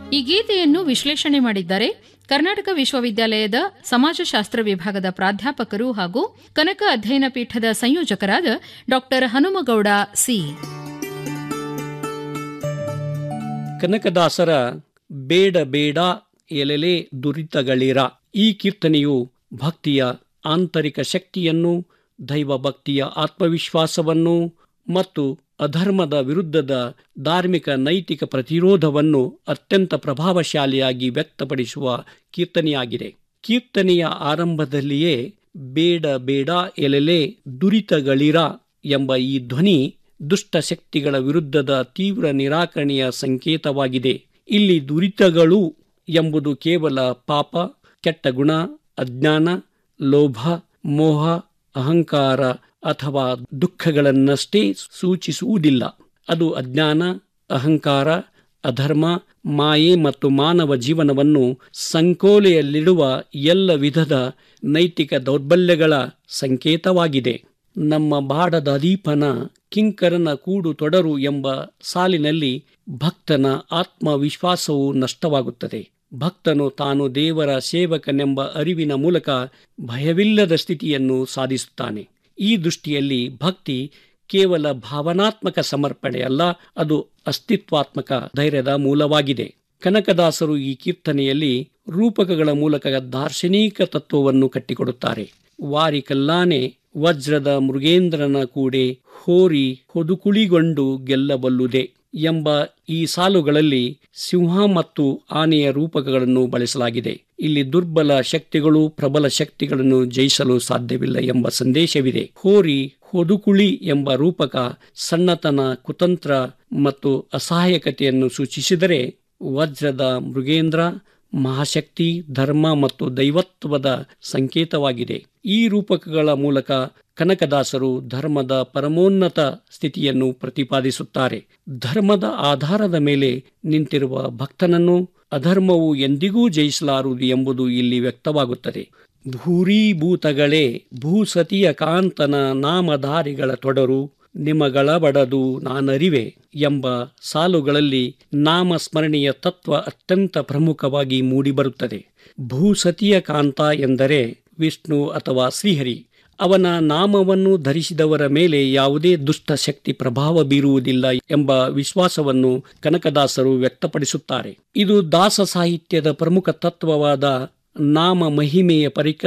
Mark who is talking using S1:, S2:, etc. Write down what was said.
S1: ಈ ಗೀತೆಯನ್ನು ವಿಶ್ಲೇಷಣೆ ಮಾಡಿದ್ದಾರೆ ಕರ್ನಾಟಕ ವಿಶ್ವವಿದ್ಯಾಲಯದ ಸಮಾಜಶಾಸ್ತ್ರ ವಿಭಾಗದ ಪ್ರಾಧ್ಯಾಪಕರು ಹಾಗೂ ಕನಕ ಅಧ್ಯಯನ ಪೀಠದ ಸಂಯೋಜಕರಾದ ಡಾ ಹನುಮಗೌಡ ಸಿ
S2: ಕನಕದಾಸರ ಬೇಡ ಬೇಡ ಎಲೆಲೆ ದುರಿತಗಳಿರ ಈ ಕೀರ್ತನೆಯು ಭಕ್ತಿಯ ಆಂತರಿಕ ಶಕ್ತಿಯನ್ನು ದೈವ ಭಕ್ತಿಯ ಆತ್ಮವಿಶ್ವಾಸವನ್ನು ಮತ್ತು ಅಧರ್ಮದ ವಿರುದ್ಧದ ಧಾರ್ಮಿಕ ನೈತಿಕ ಪ್ರತಿರೋಧವನ್ನು ಅತ್ಯಂತ ಪ್ರಭಾವಶಾಲಿಯಾಗಿ ವ್ಯಕ್ತಪಡಿಸುವ ಕೀರ್ತನೆಯಾಗಿದೆ ಕೀರ್ತನೆಯ ಆರಂಭದಲ್ಲಿಯೇ ಬೇಡ ಬೇಡ ಎಲೆಲೆ ದುರಿತಗಳಿರ ಎಂಬ ಈ ಧ್ವನಿ ದುಷ್ಟ ಶಕ್ತಿಗಳ ವಿರುದ್ಧದ ತೀವ್ರ ನಿರಾಕರಣೆಯ ಸಂಕೇತವಾಗಿದೆ ಇಲ್ಲಿ ದುರಿತಗಳು ಎಂಬುದು ಕೇವಲ ಪಾಪ ಕೆಟ್ಟ ಗುಣ ಅಜ್ಞಾನ ಲೋಭ ಮೋಹ ಅಹಂಕಾರ ಅಥವಾ ದುಃಖಗಳನ್ನಷ್ಟೇ ಸೂಚಿಸುವುದಿಲ್ಲ ಅದು ಅಜ್ಞಾನ ಅಹಂಕಾರ ಅಧರ್ಮ ಮಾಯೆ ಮತ್ತು ಮಾನವ ಜೀವನವನ್ನು ಸಂಕೋಲೆಯಲ್ಲಿಡುವ ಎಲ್ಲ ವಿಧದ ನೈತಿಕ ದೌರ್ಬಲ್ಯಗಳ ಸಂಕೇತವಾಗಿದೆ ನಮ್ಮ ಬಾಡದ ದೀಪನ ಕಿಂಕರನ ಕೂಡು ತೊಡರು ಎಂಬ ಸಾಲಿನಲ್ಲಿ ಭಕ್ತನ ಆತ್ಮವಿಶ್ವಾಸವು ನಷ್ಟವಾಗುತ್ತದೆ ಭಕ್ತನು ತಾನು ದೇವರ ಸೇವಕನೆಂಬ ಅರಿವಿನ ಮೂಲಕ ಭಯವಿಲ್ಲದ ಸ್ಥಿತಿಯನ್ನು ಸಾಧಿಸುತ್ತಾನೆ ಈ ದೃಷ್ಟಿಯಲ್ಲಿ ಭಕ್ತಿ ಕೇವಲ ಭಾವನಾತ್ಮಕ ಸಮರ್ಪಣೆಯಲ್ಲ ಅದು ಅಸ್ತಿತ್ವಾತ್ಮಕ ಧೈರ್ಯದ ಮೂಲವಾಗಿದೆ ಕನಕದಾಸರು ಈ ಕೀರ್ತನೆಯಲ್ಲಿ ರೂಪಕಗಳ ಮೂಲಕ ದಾರ್ಶನಿಕ ತತ್ವವನ್ನು ಕಟ್ಟಿಕೊಡುತ್ತಾರೆ ವಾರಿ ಕಲ್ಲಾನೆ ವಜ್ರದ ಮೃಗೇಂದ್ರನ ಕೂಡೆ ಹೋರಿ ಹೊದುಕುಳಿಗೊಂಡು ಗೆಲ್ಲಬಲ್ಲುದೆ ಎಂಬ ಈ ಸಾಲುಗಳಲ್ಲಿ ಸಿಂಹ ಮತ್ತು ಆನೆಯ ರೂಪಕಗಳನ್ನು ಬಳಸಲಾಗಿದೆ ಇಲ್ಲಿ ದುರ್ಬಲ ಶಕ್ತಿಗಳು ಪ್ರಬಲ ಶಕ್ತಿಗಳನ್ನು ಜಯಿಸಲು ಸಾಧ್ಯವಿಲ್ಲ ಎಂಬ ಸಂದೇಶವಿದೆ ಹೋರಿ ಹೊದುಕುಳಿ ಎಂಬ ರೂಪಕ ಸಣ್ಣತನ ಕುತಂತ್ರ ಮತ್ತು ಅಸಹಾಯಕತೆಯನ್ನು ಸೂಚಿಸಿದರೆ ವಜ್ರದ ಮೃಗೇಂದ್ರ ಮಹಾಶಕ್ತಿ ಧರ್ಮ ಮತ್ತು ದೈವತ್ವದ ಸಂಕೇತವಾಗಿದೆ ಈ ರೂಪಕಗಳ ಮೂಲಕ ಕನಕದಾಸರು ಧರ್ಮದ ಪರಮೋನ್ನತ ಸ್ಥಿತಿಯನ್ನು ಪ್ರತಿಪಾದಿಸುತ್ತಾರೆ ಧರ್ಮದ ಆಧಾರದ ಮೇಲೆ ನಿಂತಿರುವ ಭಕ್ತನನ್ನು ಅಧರ್ಮವು ಎಂದಿಗೂ ಜಯಿಸಲಾರುವುದು ಎಂಬುದು ಇಲ್ಲಿ ವ್ಯಕ್ತವಾಗುತ್ತದೆ ಭೂರೀಭೂತಗಳೇ ಭೂಸತಿಯ ಕಾಂತನ ನಾಮಧಾರಿಗಳ ತೊಡರು ನಿಮಗಳ ಬಡದು ನಾನರಿವೆ ಎಂಬ ಸಾಲುಗಳಲ್ಲಿ ನಾಮಸ್ಮರಣೆಯ ತತ್ವ ಅತ್ಯಂತ ಪ್ರಮುಖವಾಗಿ ಮೂಡಿಬರುತ್ತದೆ ಭೂಸತಿಯ ಕಾಂತ ಎಂದರೆ ವಿಷ್ಣು ಅಥವಾ ಶ್ರೀಹರಿ ಅವನ ನಾಮವನ್ನು ಧರಿಸಿದವರ ಮೇಲೆ ಯಾವುದೇ ದುಷ್ಟ ಶಕ್ತಿ ಪ್ರಭಾವ ಬೀರುವುದಿಲ್ಲ ಎಂಬ ವಿಶ್ವಾಸವನ್ನು ಕನಕದಾಸರು ವ್ಯಕ್ತಪಡಿಸುತ್ತಾರೆ ಇದು ದಾಸ ಸಾಹಿತ್ಯದ ಪ್ರಮುಖ ತತ್ವವಾದ ನಾಮ ಮಹಿಮೆಯ ಪರಿಕಲ್ಪನೆ